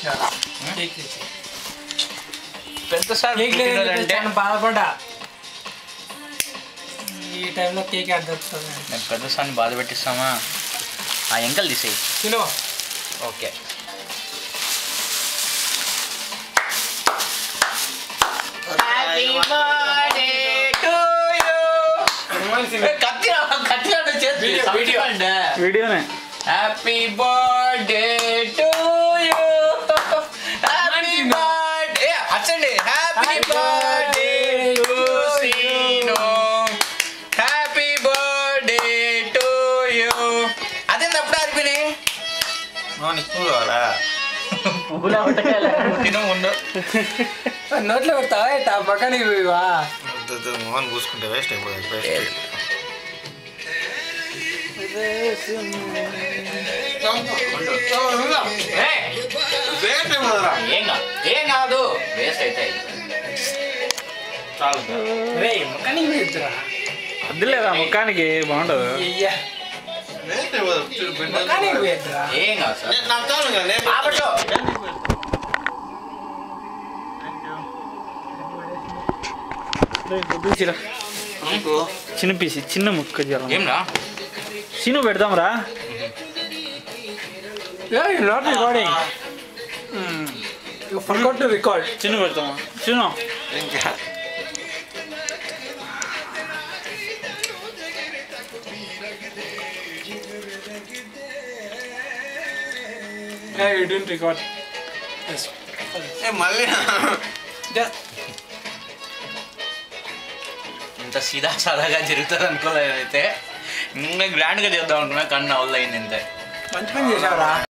చేసినారా కేక్ తెచ్చి పెద్ద సార్ కేక్ లేదు అంటే చాలా బాధపడ్డా ఈ టైంలో కేక్ యాడ్ దొరుకుతుంది మేము పెద్ద సార్ని బాధ పెట్టిస్తామా ఆ ఎంకలు తీసేయి తిను ఓకే కత్తి కత్తి Video, video. వీడియోనే happy birthday to you happy birthday అచ్చండి happy birthday to Seenu happy birthday to you అదేంది అప్పుడు ఆరిపోయినాయి నీకు కావాలా తిన ఉండు నోట్లో పెడతావా ఇట్టా పక్కనికి పోయివా వద్దు, వద్దు, మొహన్ పూసుకుంటే వేస్ట్ అయిపోతుంది వేస్ట్ ఏయ్, వేస్ట్ అయిపోతుందిరా ఏం కాదు ఏం కాదు వేస్ట్ అయితే చాలు రే పక్కనికి పోయిద్దురా వద్దులేదా ముఖానికి బాగుండదు అయ్యా వేస్ట్ అయిపోతుంది చూడు, బిడ్డ. పక్కనికి పోయిద్దురా ఏం కాదు సార్ నేను- నాకు చాలు కదా, నేను- ఆపట్టు. చిన్న అనుకో. చిన్న పీసి చిన్న ముక్క జ్వరం ఏం రా చిన్న పెడదాం రా not recording you forgot to record చిన్న పెడతామా చిన్న ఇంకా యూ డోంట్ రికార్డ్ ఏ, మళ్ళీ ఇంత సీదా సాదాగా జరుగుతుంది అనుకోలేదు అయితే ఇంకా గ్రాండ్గా చేద్దాం అనుకున్నా కన్ను అవుల్ అయింది ఇంతే మంచి పని చేసావురా